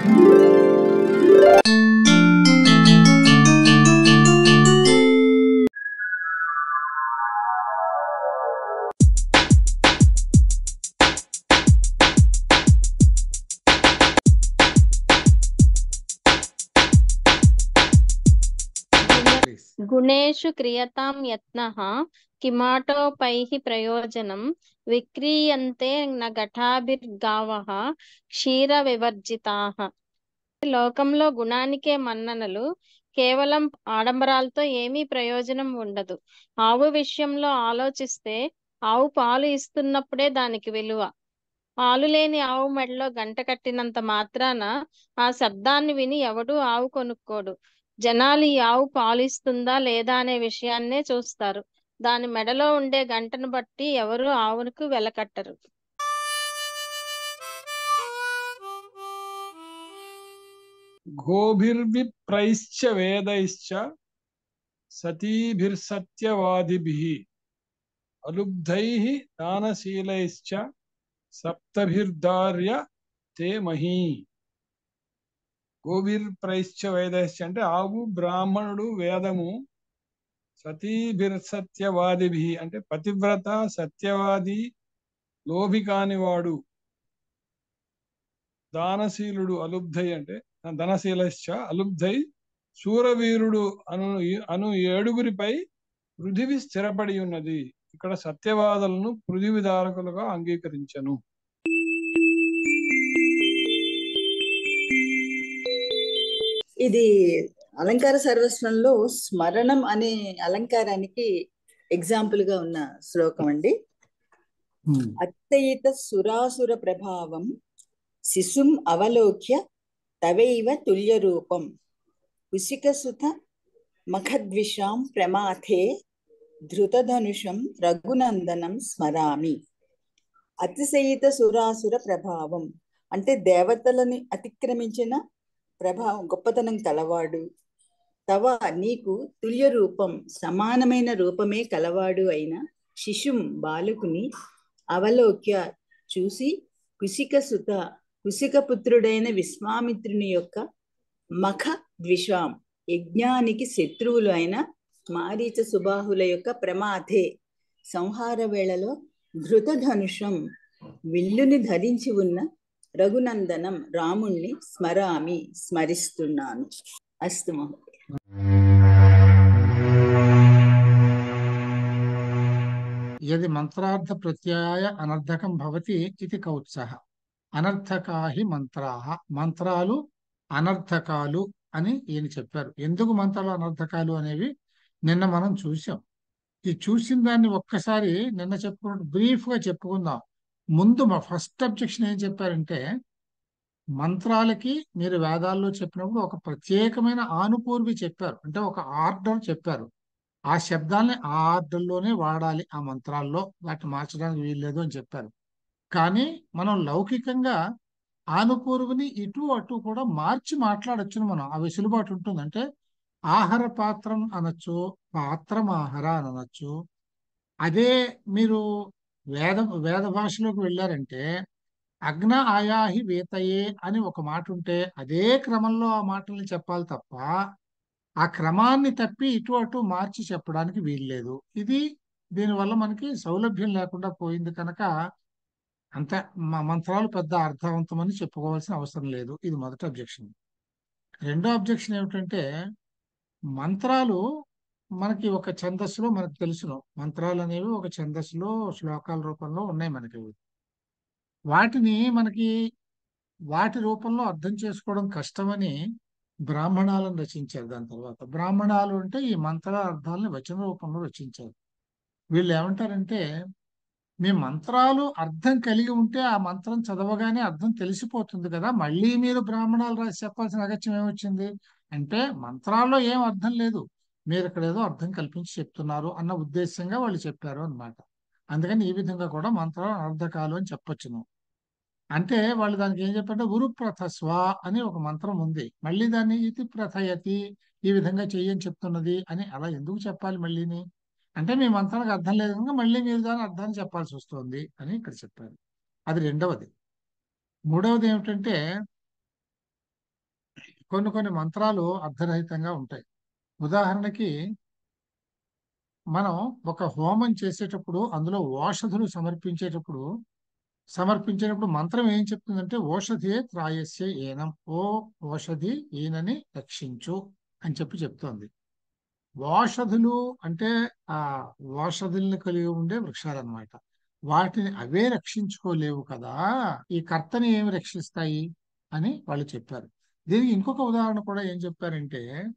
Please గుణేషు క్రియతాం యత్నః కిమాటోపైః ప్రయోజనం విక్రీయంతే న ఘటాభిర్గావః క్షీర వివర్జితాః లోకంలో గుణానికే మన్ననలు కేవలం ఆడంబరాలతో ఏమీ ప్రయోజనం ఉండదు ఆవు విషయంలో ఆలోచిస్తే ఆవు పాలు ఇస్తున్నప్పుడే దానికి విలువ పాలు లేని ఆవు మెడలో గంట కట్టినంత మాత్రాన ఆ శబ్దాన్ని విని ఎవడూ ఆవు కొనుక్కోడు జనాలు ఈ ఆవు పాలిస్తుందా లేదా అనే విషయాన్నే చూస్తారు దాని మెడలో ఉండే గంటను బట్టి ఎవరు ఆవుకు వెలకట్టరు గోభిర్విప్రైశ్చ వేదైశ్చ సతీభిర్సత్యవాదిభిः అలుబ్ధైః దానశీలైశ్చ సప్తభిర్దార్య తే మహీ గోభిర్ప్రైశ్చ వేదైశ్చ అంటే ఆవు బ్రాహ్మణుడు వేదము సతీభిర్సత్యవాదిభి అంటే పతివ్రత సత్యవాది లోభి కానివాడు దానశీలుడు అలుబ్ధై అంటే ధనశీలశ్చ అలుబ్ధై శూరవీరుడు అను అను ఏడుగురిపై పృథివి స్థిరపడి ఉన్నది ఇక్కడ సత్యవాదులను పృథివి ధారకులుగా అంగీకరించను ఇది అలంకార సర్వస్వంలో స్మరణం అనే అలంకారానికి ఎగ్జాంపుల్ గా ఉన్న శ్లోకం అండి అత్తయిత సురాసుర ప్రభావం శిశుం అవలోక్య తవైవ తుల్య రూపం కుశికసుత మఖద్విషాం ప్రమాథే ధృతధనుషం రఘునందనం స్మరామి అతిశయిత సురాసుర ప్రభావం అంటే దేవతలని అతిక్రమించిన ప్రభావం గొప్పతనం కలవాడు తవ నీకు తుల్య రూపం సమానమైన రూపమే కలవాడు అయిన శిశుం బాలుకుని అవలోక్య చూసి కుశిక సుత కుశిక పుత్రుడైన విశ్వామిత్రుని యొక్క మఖ ద్విషాం యజ్ఞానికి శత్రువులు అయిన మారీచ సుబాహుల యొక్క ప్రమాథే సంహార వేళలో ధృతధనుషం విల్లుని ధరించి ఉన్న రఘునందనం రాముణ్ణి స్మరామి స్మరిస్తున్నాను అస్తు మహోదయ యది మంత్రార్థ ప్రత్యయ అనర్థకం భవతి ఇది కౌత్సః అనర్థకా హి మంత్రాః మంత్రాలు అనర్థకాలు అని ఈయన చెప్పారు ఎందుకు మంత్రాలు అనర్థకాలు అనేవి నిన్న మనం చూసాం ఈ చూసిన దాన్ని ఒక్కసారి నిన్న చెప్పుకున్నట్టు బ్రీఫ్ గా చెప్పుకుందాం ముందు మా ఫస్ట్ అబ్జెక్షన్ ఏం చెప్పారంటే మంత్రాలకి మీరు వేదాల్లో చెప్పినప్పుడు ఒక ప్రత్యేకమైన ఆనుపూర్వి చెప్పారు అంటే ఒక ఆర్డర్ చెప్పారు ఆ శబ్దాన్ని ఆ ఆర్డర్లోనే వాడాలి ఆ మంత్రాల్లో వాటిని మార్చడానికి వీల్లేదు అని చెప్పారు కానీ మనం లౌకికంగా ఆనుపూర్విని ఇటు అటు కూడా మార్చి మాట్లాడొచ్చును మనం ఆ వెసులుబాటు ఉంటుంది అంటే ఆహార పాత్రం అనొచ్చు పాత్రం ఆహార అని అనొచ్చు అదే మీరు వేద వేద భాషలోకి వెళ్ళారంటే అగ్న ఆయాహి వేతయే అని ఒక మాట ఉంటే అదే క్రమంలో ఆ మాటల్ని చెప్పాలి తప్ప ఆ క్రమాన్ని తప్పి ఇటు అటు మార్చి చెప్పడానికి వీల్లేదు ఇది దీనివల్ల మనకి సౌలభ్యం లేకుండా పోయింది కనుక అంత మా మంత్రాలు పెద్ద అర్థవంతమని చెప్పుకోవాల్సిన అవసరం లేదు ఇది మొదటి అబ్జెక్షన్ రెండో అబ్జెక్షన్ ఏమిటంటే మంత్రాలు మనకి ఒక ఛందస్సులో మనకు తెలుసును మంత్రాలు అనేవి ఒక ఛందస్సులో శ్లోకాల రూపంలో ఉన్నాయి మనకి వాటిని మనకి వాటి రూపంలో అర్థం చేసుకోవడం కష్టమని బ్రాహ్మణాలను రచించారు దాని తర్వాత బ్రాహ్మణాలు అంటే ఈ మంత్రాల అర్థాలని వచన రూపంలో రచించారు వీళ్ళు ఏమంటారంటే మీ మంత్రాలు అర్థం కలిగి ఉంటే ఆ మంత్రం చదవగానే అర్థం తెలిసిపోతుంది కదా మళ్ళీ మీరు బ్రాహ్మణాలు రాసి చెప్పాల్సిన అగత్యం ఏమొచ్చింది అంటే మంత్రాల్లో ఏం అర్థం లేదు మీరు ఇక్కడ ఏదో అర్థం కల్పించి చెప్తున్నారు అన్న ఉద్దేశంగా వాళ్ళు చెప్పారు అన్నమాట అందుకని ఈ విధంగా కూడా మంత్రాలు అనర్థకాలు అని చెప్పొచ్చును అంటే వాళ్ళు దానికి ఏం చెప్పారంటే గురు ప్రథస్వ అని ఒక మంత్రం ఉంది మళ్ళీ దాన్ని ఇతి ప్రథయతి ఈ విధంగా చెయ్యని చెప్తున్నది అని అలా ఎందుకు చెప్పాలి మళ్ళీని అంటే మీ మంత్రానికి అర్థం లేదు కనుక మళ్ళీ మీరు దాని అర్థాన్ని చెప్పాల్సి వస్తుంది అని ఇక్కడ చెప్పారు అది రెండవది మూడవది ఏమిటంటే కొన్ని కొన్ని మంత్రాలు అర్ధరహితంగా ఉంటాయి ఉదాహరణకి మనం ఒక హోమం చేసేటప్పుడు అందులో ఓషధులు సమర్పించేటప్పుడు సమర్పించేటప్పుడు మంత్రం ఏం చెప్తుందంటే ఓషధియే త్రాయస్య ఏనం ఓ ఓషధి ఈయనని రక్షించు అని చెప్పి చెప్తోంది ఓషధులు అంటే ఆ ఓషధుల్ని కలిగి ఉండే వృక్షాలు అన్నమాట వాటిని అవే రక్షించుకోలేవు కదా ఈ కర్తని ఏమి రక్షిస్తాయి అని వాళ్ళు చెప్పారు దీనికి ఇంకొక ఉదాహరణ కూడా ఏం చెప్పారంటే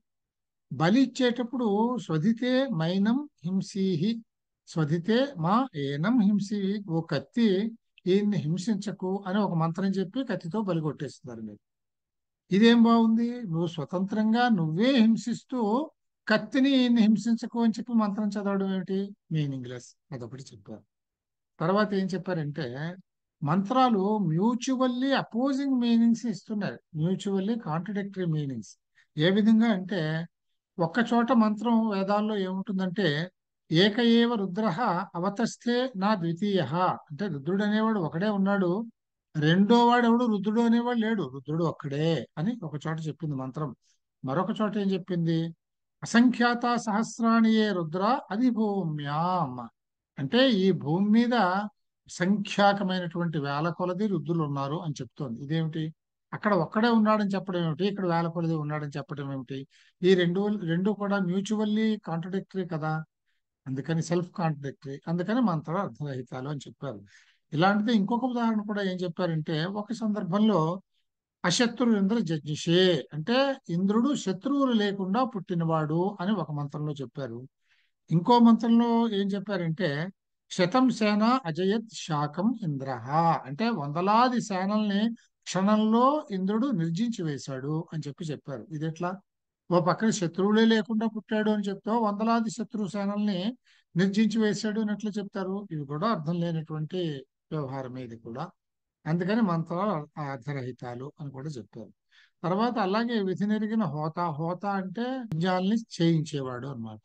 బలి ఇచ్చేటప్పుడు స్వధితే మైనం హింసీహి స్వధితే మా ఏనం హింసి ఓ కత్తి ఈయన్ని హింసించకు అని ఒక మంత్రం చెప్పి కత్తితో బలి కొట్టేస్తున్నారు మీరు ఇదేం బాగుంది నువ్వు స్వతంత్రంగా నువ్వే హింసిస్తూ కత్తిని ఈయన్ని హింసించకు అని చెప్పి మంత్రం చదవడం ఏమిటి మీనింగ్లెస్ అదొకటి చెప్పారు తర్వాత ఏం చెప్పారంటే మంత్రాలు మ్యూచువల్లీ అపోజింగ్ మీనింగ్స్ ఇస్తున్నారు మ్యూచువల్లీ కాంట్రడిక్టరీ మీనింగ్స్ ఏ విధంగా అంటే ఒక్క చోట మంత్రం వేదాల్లో ఏముంటుందంటే ఏక ఏవ రుద్ర అవతస్థే నా ద్వితీయ అంటే రుద్రుడు అనేవాడు ఒకడే ఉన్నాడు రెండో వాడు ఎవడు రుద్రుడు అనేవాడు లేడు రుద్రుడు ఒక్కడే అని ఒక చోట చెప్పింది మంత్రం మరొక చోట ఏం చెప్పింది అసంఖ్యాత సహస్రాణి ఏ రుద్ర అది భూమ్యాం అంటే ఈ భూమి మీద సంఖ్యాకమైనటువంటి వేల కొలది రుద్రులు ఉన్నారు అని చెప్తోంది ఇదేమిటి అక్కడ ఒక్కడే ఉన్నాడని చెప్పడం ఏమిటి ఇక్కడ వేల కొలది ఉన్నాడని చెప్పడం ఏమిటి ఈ రెండు రెండు కూడా మ్యూచువల్లీ కాంట్రడిక్టరీ కదా అందుకని సెల్ఫ్ కాంట్రడిక్టరీ అందుకని మంత్రాలు అర్థరహితాలు అని చెప్పారు ఇలాంటిది ఇంకొక ఉదాహరణ కూడా ఏం చెప్పారంటే ఒక సందర్భంలో అశత్రు ఇంద్ర జజ్ఞిషే అంటే ఇంద్రుడు శత్రువులు లేకుండా పుట్టినవాడు అని ఒక మంత్రంలో చెప్పారు ఇంకో మంత్రంలో ఏం చెప్పారంటే శతం సేన అజయత్ శాకం ఇంద్ర అంటే వందలాది సేనల్ని క్షణంలో ఇంద్రుడు నిర్జించి వేశాడు అని చెప్పి చెప్పారు ఇది ఎట్లా ఓ పక్కన శత్రువులే లేకుండా పుట్టాడు అని చెప్తా వందలాది శత్రు సేనల్ని నిర్జించి వేశాడు అని ఎట్లా చెప్తారు ఇవి కూడా అర్థం లేనటువంటి వ్యవహారమే ఇది కూడా అందుకని మంత్రాలు అర్థరహితాలు అని కూడా చెప్పారు తర్వాత అలాగే విధి నెరిగిన హోత హోత అంటే యజ్ఞాల్ని చేయించేవాడు అన్నమాట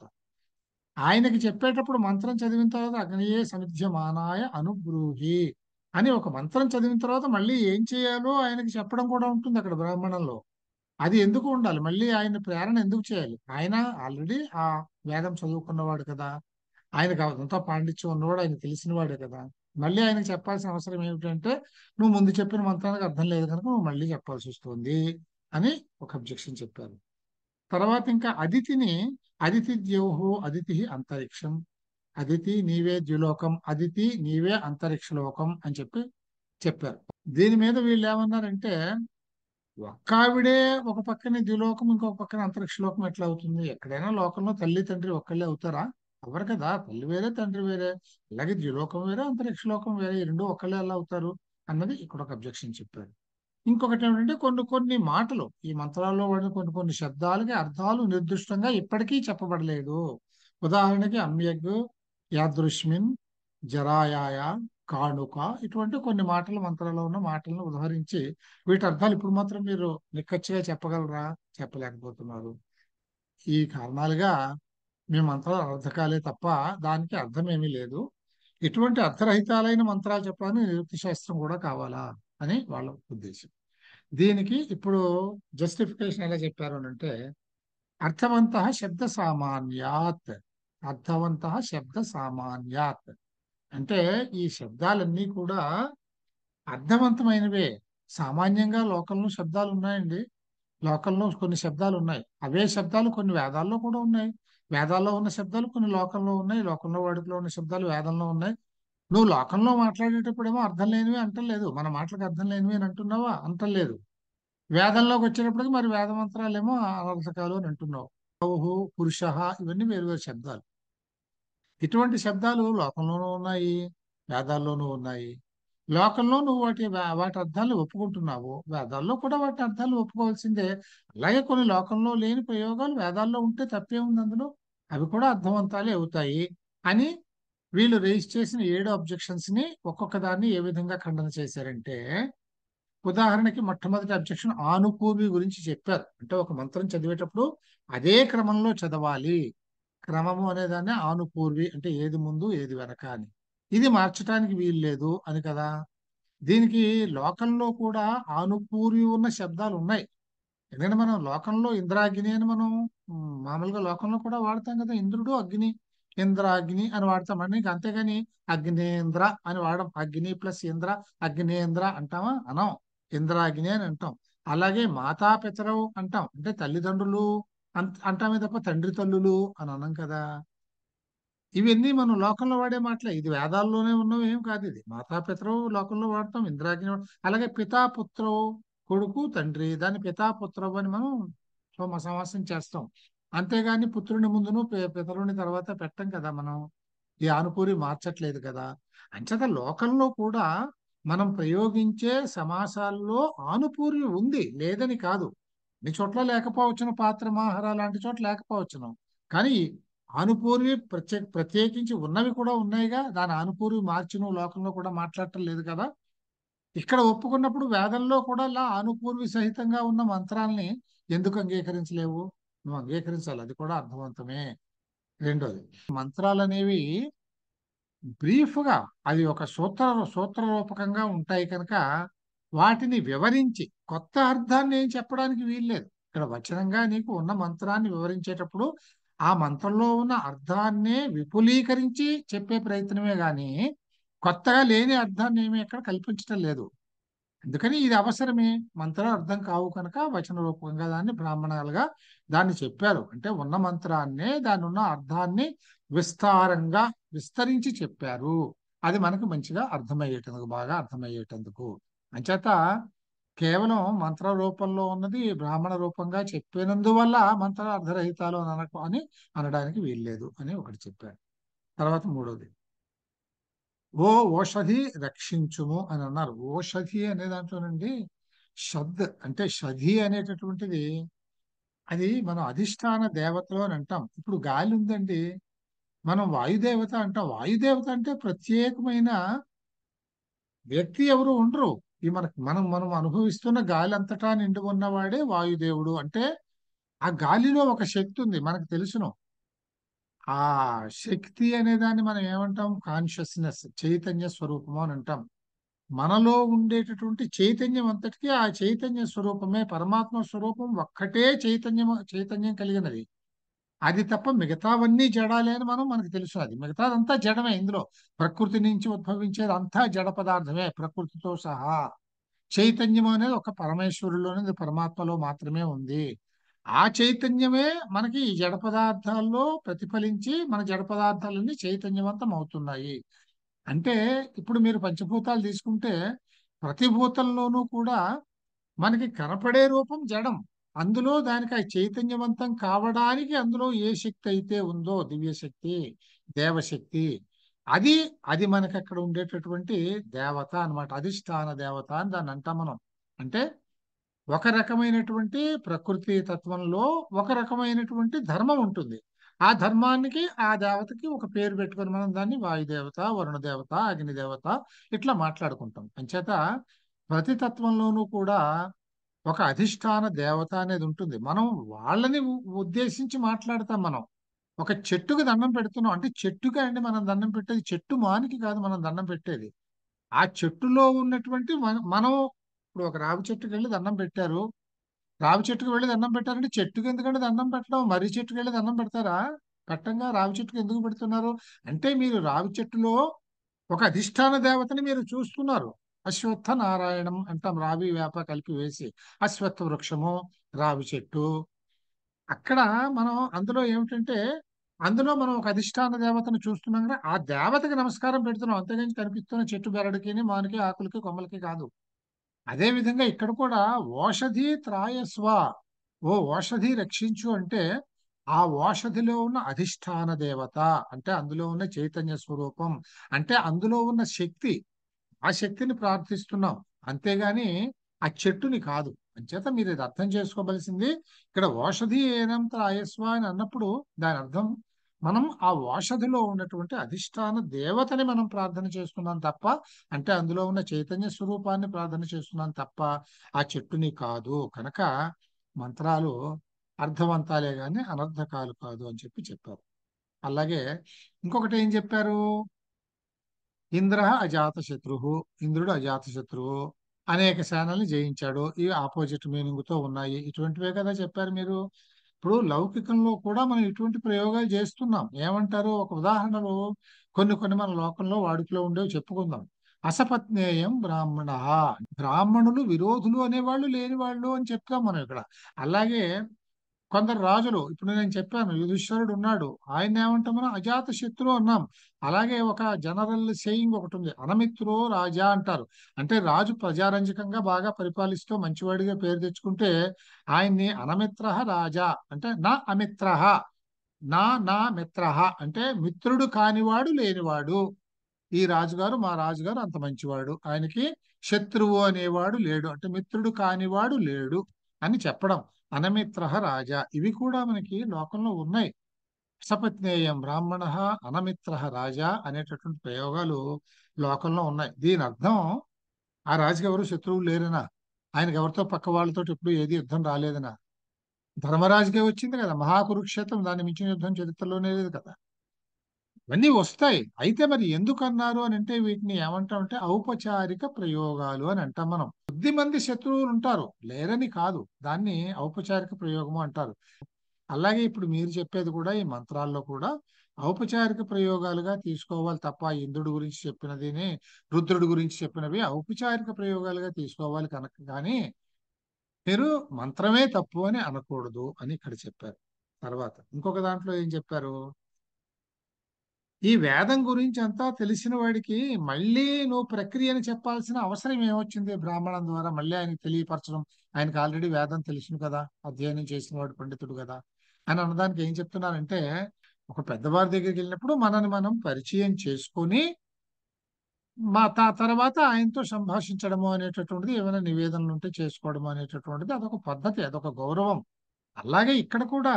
ఆయనకి చెప్పేటప్పుడు మంత్రం చదివిన తర్వాత అగ్నియే సమిధ్యమానాయ అనుబ్రూహి అని ఒక మంత్రం చదివిన తర్వాత మళ్ళీ ఏం చేయాలో ఆయనకి చెప్పడం కూడా ఉంటుంది అక్కడ బ్రాహ్మణంలో అది ఎందుకు ఉండాలి మళ్ళీ ఆయన ప్రేరణ ఎందుకు చేయాలి ఆయన ఆల్రెడీ ఆ వేదం చదువుకున్నవాడు కదా ఆయనకు అంతా పాండిత్యం ఉన్నవాడు ఆయన తెలిసినవాడే కదా మళ్ళీ ఆయనకు చెప్పాల్సిన అవసరం ఏమిటంటే నువ్వు ముందు చెప్పిన మంత్రానికి అర్థం లేదు కనుక నువ్వు మళ్ళీ చెప్పాల్సి వస్తుంది అని ఒక అబ్జెక్షన్ చెప్పారు తర్వాత ఇంకా అదితిని అదితి ద్యోహు అదితి అంతరిక్షం అదితి నీవే ద్యులోకం అదితి నీవే అంతరిక్ష లోకం అని చెప్పి చెప్పారు దీని మీద వీళ్ళు ఏమన్నారంటే ఒక్క ఆవిడే ఒక పక్కన ద్యులోకం ఇంకొక పక్కన అంతరిక్ష లోకం ఎట్లా అవుతుంది ఎక్కడైనా లోకంలో తల్లి తండ్రి ఒక్కళ్ళే అవుతారా అవరు కదా తల్లి వేరే తండ్రి వేరే అలాగే ద్యులోకం వేరే అంతరిక్ష లోకం వేరే ఈ రెండు ఒక్కళ్ళే ఎలా అవుతారు అన్నది ఇక్కడ ఒక అబ్జెక్షన్ చెప్పారు ఇంకొకటి ఏమిటంటే కొన్ని కొన్ని మాటలు ఈ మంత్రాల్లో వాడిన కొన్ని కొన్ని శబ్దాలకి అర్థాలు నిర్దిష్టంగా ఇప్పటికీ చెప్పబడలేదు ఉదాహరణకి అమ్యగ్ యాదృష్మిన్ జరాయాయ కాణుక ఇటువంటి కొన్ని మాటలు మంత్రాల్లో ఉన్న మాటలను ఉదాహరించి వీటి అర్థాలు ఇప్పుడు మాత్రం మీరు నిక్కచ్చిగా చెప్పగలరా చెప్పలేకపోతున్నారు ఈ కారణాలుగా మీ మంత్రాలు అర్థకాలే తప్ప దానికి అర్థం ఏమీ లేదు ఇటువంటి అర్థరహితాలైన మంత్రాలు చెప్పడానికి నిరుక్తి శాస్త్రం కూడా కావాలా అని వాళ్ళ ఉద్దేశం దీనికి ఇప్పుడు జస్టిఫికేషన్ ఎలా చెప్పారు అని అంటే అర్థవంత శబ్ద సామాన్యాత్ అర్థవంత శబ్ద సామాన్యాత్ అంటే ఈ శబ్దాలన్నీ కూడా అర్థవంతమైనవే సామాన్యంగా లోకంలో శబ్దాలు ఉన్నాయండి లోకంలో కొన్ని శబ్దాలు ఉన్నాయి అవే శబ్దాలు కొన్ని వేదాల్లో కూడా ఉన్నాయి వేదాల్లో ఉన్న శబ్దాలు కొన్ని లోకంలో ఉన్నాయి లోకంలో వాడుకలో ఉన్న శబ్దాలు వేదంలో ఉన్నాయి నువ్వు లోకంలో మాట్లాడేటప్పుడేమో అర్థం లేనివి అంటలేదు మన మాటలకు అర్థం లేనివి అని అంటున్నావా అంటలేదు వేదంలోకి వచ్చేటప్పటికి మరి వేద మంత్రాలేమో అనర్థకాలు అని అంటున్నావు బహు పురుష ఇవన్నీ వేరు వేరు శబ్దాలు ఇటువంటి శబ్దాలు లోకంలోనూ ఉన్నాయి వేదాల్లోనూ ఉన్నాయి లోకంలో నువ్వు వాటి వాటి అర్థాలు ఒప్పుకుంటున్నావు వేదాల్లో కూడా వాటి అర్థాలు ఒప్పుకోవాల్సిందే అలాగే కొన్ని లోకంలో లేని ప్రయోగాలు వేదాల్లో ఉంటే తప్పే ఉంది అందులో అవి కూడా అర్థవంతాలే అవుతాయి అని వీళ్ళు రేజ్ చేసిన ఏడు అబ్జెక్షన్స్ ని ఒక్కొక్క దాన్ని ఏ విధంగా ఖండన చేశారంటే ఉదాహరణకి మొట్టమొదటి అబ్జెక్షన్ ఆనుపూర్వి గురించి చెప్పారు అంటే ఒక మంత్రం చదివేటప్పుడు అదే క్రమంలో చదవాలి క్రమము అనేదాన్ని ఆనుపూర్వి అంటే ఏది ముందు ఏది వెనక అని ఇది మార్చడానికి వీలు లేదు అని కదా దీనికి లోకంలో కూడా ఆనుపూర్వి ఉన్న శబ్దాలు ఉన్నాయి ఎందుకంటే మనం లోకంలో ఇంద్రాగ్ని అని మనం ఉమ్, మామూలుగా లోకంలో కూడా వాడతాం కదా ఇంద్రుడు అగ్ని ఇంద్రాగ్ని అని వాడతాం అని అంతేగాని అగ్నేంద్ర అని వాడడం అగ్ని ప్లస్ ఇంద్ర అగ్నేంద్ర అంటామా అనం ఇంద్రాగ్ని అని అంటాం అలాగే మాతా పితరవు అంటాం అంటే తల్లిదండ్రులు అంత అంటామే తప్ప తండ్రి తల్లులు అని అనం కదా ఇవన్నీ మనం లోకంలో వాడే మాటలే ఇది వేదాల్లోనే ఉన్నవి ఏం కాదు ఇది మాతాపితరవు లోకంలో వాడతాం ఇంద్రాగ్ని వాడ- అలాగే పితాపుత్రవు కొడుకు తండ్రి దాన్ని పితాపుత్రవు అని మనం సోమ సమాసం చేస్తాం అంతేగాని పుత్రుని ముందును పి- పితరుని తర్వాత పెట్టం కదా మనం ఈ ఆనుపూరి మార్చట్లేదు కదా అంచేత లోకంలో కూడా మనం ప్రయోగించే సమాసాల్లో ఆనుపూర్వి ఉంది లేదని కాదు మీ చోట్ల లేకపోవచ్చును పాత్ర మాహర లాంటి చోట లేకపోవచ్చును కానీ ఆనుపూర్వి ప్రత్యే ప్రత్యేకించి ఉన్నవి కూడా ఉన్నాయిగా దాని ఆనుపూర్వి మార్చి నువ్వు లోకంలో కూడా మాట్లాడటం లేదు కదా ఇక్కడ ఒప్పుకున్నప్పుడు వేదంలో కూడా ఇలా ఆనుపూర్వి సహితంగా ఉన్న మంత్రాల్ని ఎందుకు అంగీకరించలేవు నువ్వు అంగీకరించాలి అది కూడా అర్థవంతమే రెండోది మంత్రాలు అనేవి బ్రీఫ్ గా అది ఒక సూత్ర సూత్ర రూపకంగా ఉంటాయి కనుక వాటిని వివరించి కొత్త అర్థాన్ని ఏం చెప్పడానికి వీల్లేదు ఇక్కడ వచనంగా నీకు ఉన్న మంత్రాన్ని వివరించేటప్పుడు ఆ మంత్రంలో ఉన్న అర్థాన్నే విపులీకరించి చెప్పే ప్రయత్నమే గాని కొత్తగా లేని అర్థాన్ని ఏమీ ఎక్కడ కల్పించటం లేదు అందుకని ఇది అవసరమే మంత్రాలు అర్థం కావు కనుక వచన రూపంగా దాన్ని బ్రాహ్మణాలుగా దాన్ని చెప్పారు అంటే ఉన్న మంత్రాన్నే దాని ఉన్న అర్థాన్ని విస్తారంగా విస్తరించి చెప్పారు అది మనకు మంచిగా అర్థమయ్యేటందుకు బాగా అర్థమయ్యేటందుకు అంచేత కేవలం మంత్ర రూపంలో ఉన్నది బ్రాహ్మణ రూపంగా చెప్పినందువల్ల మంత్ర అర్ధరహితాలు అని అనకు అని అనడానికి వీల్లేదు అని ఒకటి చెప్పారు తర్వాత మూడోది ఓ ఓషధి రక్షించుము అని అన్నారు ఓషధి అనే దాంట్లోనండి షద్ అంటే షధి అనేటటువంటిది అది మనం అధిష్టాన దేవతలు అని అంటాం ఇప్పుడు గాలి ఉందండి మనం వాయుదేవత అంటాం వాయుదేవత అంటే ప్రత్యేకమైన వ్యక్తి ఎవరు ఉండరు ఈ మనకు మనం మనం అనుభవిస్తున్న గాలి అంతటా నిండి ఉన్నవాడే వాయుదేవుడు అంటే ఆ గాలిలో ఒక శక్తి ఉంది మనకు తెలుసును ఆ శక్తి అనే దాన్ని మనం ఏమంటాం కాన్షియస్నెస్ చైతన్య స్వరూపము అని అంటాం మనలో ఉండేటటువంటి చైతన్యం అంతటికీ ఆ చైతన్య స్వరూపమే పరమాత్మ స్వరూపం ఒక్కటే చైతన్యం చైతన్యం కలిగినది అది తప్ప మిగతావన్నీ జడాలే అని మనం మనకు తెలుసు అది మిగతాదంతా జడమే ఇందులో ప్రకృతి నుంచి ఉద్భవించేది అంతా జడ పదార్థమే ప్రకృతితో సహా చైతన్యం అనేది ఒక పరమేశ్వరులోనే పరమాత్మలో మాత్రమే ఉంది ఆ చైతన్యమే మనకి ఈ జడ పదార్థాల్లో ప్రతిఫలించి మన జడ పదార్థాలన్నీ చైతన్యవంతం అవుతున్నాయి అంటే ఇప్పుడు మీరు పంచభూతాలు తీసుకుంటే ప్రతి భూతంలోనూ కూడా మనకి కనపడే రూపం జడం అందులో దానికి ఆ చైతన్యవంతం కావడానికి అందులో ఏ శక్తి అయితే ఉందో దివ్య శక్తి దేవశక్తి అది అది మనకి అక్కడ ఉండేటటువంటి దేవత అన్నమాట అధిష్టాన దేవత అని దాన్ని అంటాం మనం అంటే ఒక రకమైనటువంటి ప్రకృతి తత్వంలో ఒక రకమైనటువంటి ధర్మం ఉంటుంది ఆ ధర్మానికి ఆ దేవతకి ఒక పేరు పెట్టుకొని మనం దాన్ని వాయుదేవత వరుణ దేవత అగ్ని దేవత ఇట్లా మాట్లాడుకుంటాం అంచేత ప్రతి తత్వంలోనూ కూడా ఒక అధిష్టాన దేవత అనేది ఉంటుంది మనం వాళ్ళని ఉ- ఉద్దేశించి మాట్లాడతాం మనం ఒక చెట్టుకి దండం పెడుతున్నాం అంటే చెట్టుకి అండి మనం దండం పెట్టేది చెట్టు మానికి కాదు మనం దండం పెట్టేది ఆ చెట్టులో ఉన్నటువంటి మన- మనం ఇప్పుడు ఒక రావి చెట్టుకి వెళ్ళి దండం పెట్టారు రావి చెట్టుకు వెళ్ళి దండం పెట్టారంటే చెట్టుకి ఎందుకంటే దండం పెట్టడం మర్రి చెట్టుకి వెళ్ళి దండం పెడతారా పెట్టంగా రావి చెట్టుకు ఎందుకు పెడుతున్నారు అంటే మీరు రావి చెట్టులో ఒక అధిష్టాన దేవతని మీరు చూస్తున్నారు అశ్వత్థ నారాయణం అంటాం రావి వేప కలిపి వేసి అశ్వత్థ వృక్షము రావి చెట్టు అక్కడ మనం అందులో ఏమిటంటే అందులో మనం ఒక అధిష్టాన దేవతను చూస్తున్నాం కదా ఆ దేవతకి నమస్కారం పెడుతున్నాం అంతేగాని కనిపిస్తున్న చెట్టు బెరడుకి మానికి ఆకులకి కొమ్మలకి కాదు అదే విధంగా ఇక్కడ కూడా ఓషధి త్రాయస్వ ఓ ఓషధి రక్షించు అంటే ఆ ఓషధిలో ఉన్న అధిష్టాన దేవత అంటే అందులో ఉన్న చైతన్య స్వరూపం అంటే అందులో ఉన్న శక్తి ఆ శక్తిని ప్రార్థిస్తున్నాం అంతేగాని ఆ చెట్టుని కాదు అంచేత మీరు ఇది అర్థం చేసుకోవలసింది ఇక్కడ ఓషధి ఏనంత ఆయస్వ అని అన్నప్పుడు దాని అర్థం మనం ఆ ఓషధిలో ఉన్నటువంటి అధిష్టాన దేవతని మనం ప్రార్థన చేస్తున్నాం తప్ప అంటే అందులో ఉన్న చైతన్య స్వరూపాన్ని ప్రార్థన చేస్తున్నాం తప్ప ఆ చెట్టుని కాదు కనుక మంత్రాలు అర్థవంతాలే గాని అనర్థకాలు కాదు అని చెప్పి చెప్పారు అలాగే ఇంకొకటి ఏం చెప్పారు ఇంద్ర అజాత శత్రువు ఇంద్రుడు అజాత శత్రువు అనేక సేనల్ని జయించాడు ఇవి ఆపోజిట్ మీనింగ్ తో ఉన్నాయి ఇటువంటివే కదా చెప్పారు మీరు ఇప్పుడు లౌకికంలో కూడా మనం ఇటువంటి ప్రయోగాలు చేస్తున్నాం ఏమంటారు ఒక ఉదాహరణలు కొన్ని కొన్ని మన లోకంలో వాడుకలో ఉండేవి చెప్పుకుందాం అసపత్నేయం బ్రాహ్మణ బ్రాహ్మణులు విరోధులు అనేవాళ్ళు లేని వాళ్ళు అని చెప్తాం మనం ఇక్కడ అలాగే కొందరు రాజులు ఇప్పుడు నేను చెప్పాను యుధిష్ఠరుడు ఉన్నాడు ఆయన ఏమంటాం మనం అజాత శత్రు అన్నాం అలాగే ఒక జనరల్ సేయింగ్ ఒకటి ఉంది అనమిత్రో రాజా అంటారు అంటే రాజు ప్రజారంజకంగా బాగా పరిపాలిస్తూ మంచివాడిగా పేరు తెచ్చుకుంటే ఆయన్ని అనమిత్ర రాజా అంటే నా అమిత్ర నా నా మిత్ర అంటే మిత్రుడు కానివాడు లేనివాడు ఈ రాజుగారు మా రాజుగారు అంత మంచివాడు ఆయనకి శత్రువు అనేవాడు లేడు అంటే మిత్రుడు కానివాడు లేడు అని చెప్పడం అనమిత్ర రాజా ఇవి కూడా మనకి లోకంలో ఉన్నాయి సపత్నేయం బ్రాహ్మణ అనమిత్ర రాజా అనేటటువంటి ప్రయోగాలు లోకంలో ఉన్నాయి దీని అర్థం ఆ రాజుకి ఎవరు శత్రువులు లేరనా ఆయనకి ఎవరితో పక్క వాళ్ళతో ఎప్పుడు ఏది యుద్ధం రాలేదనా ధర్మరాజుకే వచ్చింది కదా మహాకురుక్షేత్రం దాన్ని మించిన యుద్ధం చరిత్రలోనే లేదు కదా ఇవన్నీ వస్తాయి అయితే మరి ఎందుకు అన్నారు అని అంటే వీటిని ఏమంటామంటే ఔపచారిక ప్రయోగాలు అని అంటాం మనం కొద్ది మంది శత్రువులు ఉంటారు లేరని కాదు దాన్ని ఔపచారిక ప్రయోగము అంటారు అలాగే ఇప్పుడు మీరు చెప్పేది కూడా ఈ మంత్రాల్లో కూడా ఔపచారిక ప్రయోగాలుగా తీసుకోవాలి తప్ప ఇంద్రుడి గురించి చెప్పినదిని రుద్రుడి గురించి చెప్పినవి ఔపచారిక ప్రయోగాలుగా తీసుకోవాలి కనుక కానీ మీరు మంత్రమే తప్పు అని అనకూడదు అని ఇక్కడ చెప్పారు తర్వాత ఇంకొక దాంట్లో ఏం చెప్పారు ఈ వేదం గురించి అంతా తెలిసిన వాడికి మళ్ళీ నువ్వు ప్రక్రియని చెప్పాల్సిన అవసరం ఏమొచ్చింది బ్రాహ్మణం ద్వారా మళ్ళీ ఆయనకి తెలియపరచడం ఆయనకి ఆల్రెడీ వేదం తెలుసును కదా అధ్యయనం చేసిన వాడు పండితుడు కదా అని అన్నదానికి ఏం చెప్తున్నారంటే ఒక పెద్దవారి దగ్గరికి వెళ్ళినప్పుడు మనని మనం పరిచయం చేసుకొని మా తా తర్వాత ఆయనతో సంభాషించడము అనేటటువంటిది ఏమైనా నివేదనలు ఉంటే చేసుకోవడం అనేటటువంటిది అదొక పద్ధతి అదొక గౌరవం అలాగే ఇక్కడ కూడా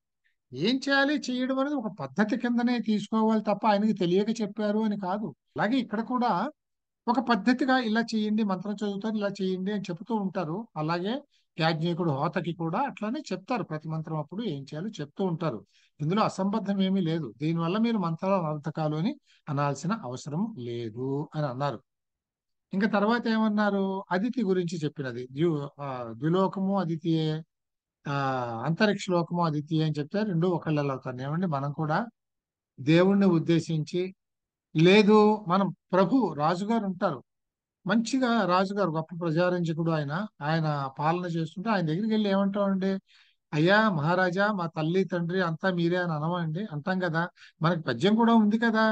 ఏం చేయాలి చేయడం అనేది ఒక పద్ధతి కిందనే తీసుకోవాలి తప్ప ఆయనకి తెలియక చెప్పారు అని కాదు అలాగే ఇక్కడ కూడా ఒక పద్ధతిగా ఇలా చేయండి మంత్రం చదువుతారు ఇలా చేయండి అని చెబుతూ ఉంటారు అలాగే యాజ్ఞికుడు హోతకి కూడా అట్లానే చెప్తారు ప్రతి మంత్రం అప్పుడు ఏం చేయాలో చెప్తూ ఉంటారు ఇందులో అసంబద్ధం ఏమీ లేదు దీనివల్ల మీరు మంత్రాల అనర్థకాలు అని అనాల్సిన అవసరం లేదు అని అన్నారు ఇంకా తర్వాత ఏమన్నారు అదితి గురించి చెప్పినది ద్యు ఆ, ద్విలోకము అదితియే ఆ అంతరిక్ష లోకము అదితి అని చెప్తే రెండు ఒకళ్ళు అవుతారు ఏమండి మనం కూడా దేవుణ్ణి ఉద్దేశించి లేదు మనం ప్రభు రాజుగారు ఉంటారు మంచిగా రాజుగారు గొప్ప ప్రజారంజకుడు ఆయన ఆయన పాలన చేస్తుంటే ఆయన దగ్గరికి వెళ్ళి ఏమంటామండి అయ్యా మహారాజా మా తల్లి తండ్రి అంతా మీరే అని అనమండి అంటాం కదా మనకి పద్యం కూడా ఉంది కదా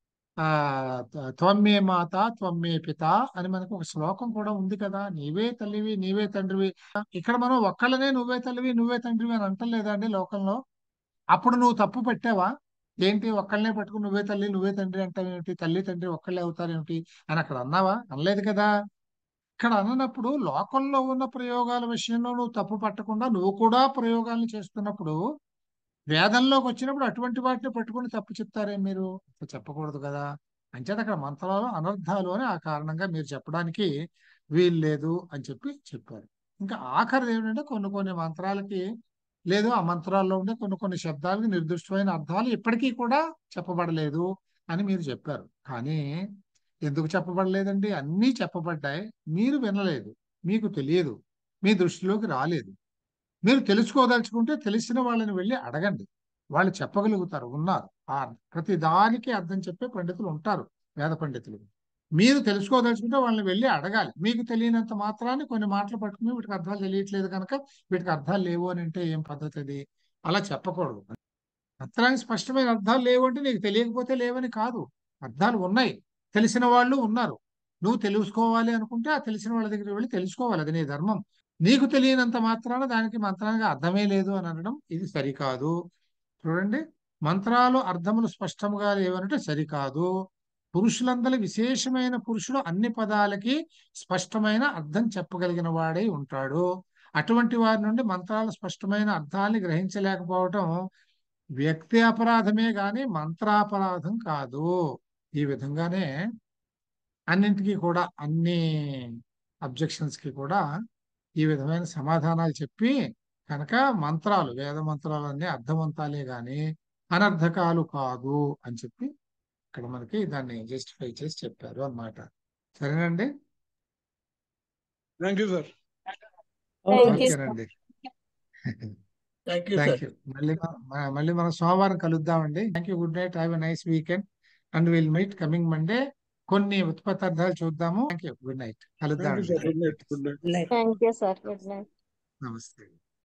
ఆ త- త్వమ్మే మాత త్వమ్మే పిత అని మనకు ఒక శ్లోకం కూడా ఉంది కదా నీవే తల్లివి నీవే తండ్రివి ఇక్కడ మనం ఒక్కళ్ళనే నువ్వే తల్లివి నువ్వే తండ్రివి అని అంటలేదా అండి లోకంలో అప్పుడు నువ్వు తప్పు పెట్టావా ఏంటి ఒక్కళ్ళనే పట్టుకుని నువ్వే తల్లి నువ్వే తండ్రి అంటావేమిటి తల్లి తండ్రి ఒక్కళ్ళే అవుతారేమిటి అని అక్కడ అన్నావా అనలేదు కదా ఇక్కడ అన్నప్పుడు లోకంలో ఉన్న ప్రయోగాల విషయంలో నువ్వు తప్పు పట్టకుండా నువ్వు కూడా ప్రయోగాలను చేస్తున్నప్పుడు వేదంలోకి వచ్చినప్పుడు అటువంటి వాటిని పట్టుకుని తప్పు చెప్తారే మీరు అట్లా చెప్పకూడదు కదా అంచేత అక్కడ మంత్రాలు అనర్థాలు అని ఆ కారణంగా మీరు చెప్పడానికి వీలు లేదు అని చెప్పి చెప్పారు ఇంకా ఆఖరిది ఏమిటంటే కొన్ని కొన్ని మంత్రాలకి లేదు ఆ మంత్రాల్లో ఉండే కొన్ని కొన్ని శబ్దాలకి నిర్దిష్టమైన అర్థాలు ఇప్పటికీ కూడా చెప్పబడలేదు అని మీరు చెప్పారు కానీ ఎందుకు చెప్పబడలేదండి అన్నీ చెప్పబడ్డాయి మీరు వినలేదు మీకు తెలియదు మీ దృష్టిలోకి రాలేదు మీరు తెలుసుకోదలుచుకుంటే తెలిసిన వాళ్ళని వెళ్ళి అడగండి వాళ్ళు చెప్పగలుగుతారు ఉన్నారు ఆ ప్రతి దానికి అర్థం చెప్పే పండితులు ఉంటారు వేద పండితులు మీరు తెలుసుకోదలుచుకుంటే వాళ్ళని వెళ్ళి అడగాలి మీకు తెలియనంత మాత్రాన్ని కొన్ని మాటలు పట్టుకుని వీటికి అర్థాలు తెలియట్లేదు కనుక వీటికి అర్థాలు లేవు అని అంటే ఏం పద్ధతి అది అలా చెప్పకూడదు మంత్రానికి స్పష్టమైన అర్థాలు లేవు అంటే నీకు తెలియకపోతే లేవని కాదు అర్థాలు ఉన్నాయి తెలిసిన వాళ్ళు ఉన్నారు నువ్వు తెలుసుకోవాలి అనుకుంటే ఆ తెలిసిన వాళ్ళ దగ్గరికి వెళ్ళి తెలుసుకోవాలి అది నీ ధర్మం నీకు తెలియనంత మాత్రాన దానికి మంత్రానికి అర్థమే లేదు అని అనడం ఇది సరికాదు చూడండి మంత్రాలు అర్థములు స్పష్టంగా లేవనంటే సరికాదు పురుషులందరి విశేషమైన పురుషుడు అన్ని పదాలకి స్పష్టమైన అర్థం చెప్పగలిగిన వాడై ఉంటాడు అటువంటి వారి నుండి మంత్రాల స్పష్టమైన అర్థాన్ని గ్రహించలేకపోవటం వ్యక్తి అపరాధమే గాని మంత్రాపరాధం కాదు ఈ విధంగానే అన్నింటికి కూడా అన్ని అబ్జెక్షన్స్ కి కూడా ఈ విధమైన సమాధానాలు చెప్పి కనుక మంత్రాలు వేద మంత్రాలన్నీ అర్థవంతాలే గాని అనర్థకాలు కాదు అని చెప్పి ఇక్కడ మనకి దాన్ని జస్టిఫై చేసి చెప్పారు అన్నమాట సరేనండి thank you sir Thank you, sir. ఓకేనండి thank you thank sir you మళ్ళీ మ- మ- మళ్ళీ మనం సోమవారం కలుద్దామండి thank you good night have a nice weekend and will meet coming Monday కొన్ని ఉత్పత్తార్థాలు చూద్దాము thank you good night thank you కలుద్దామండి sir good night good night night thank you sir good night నమస్తే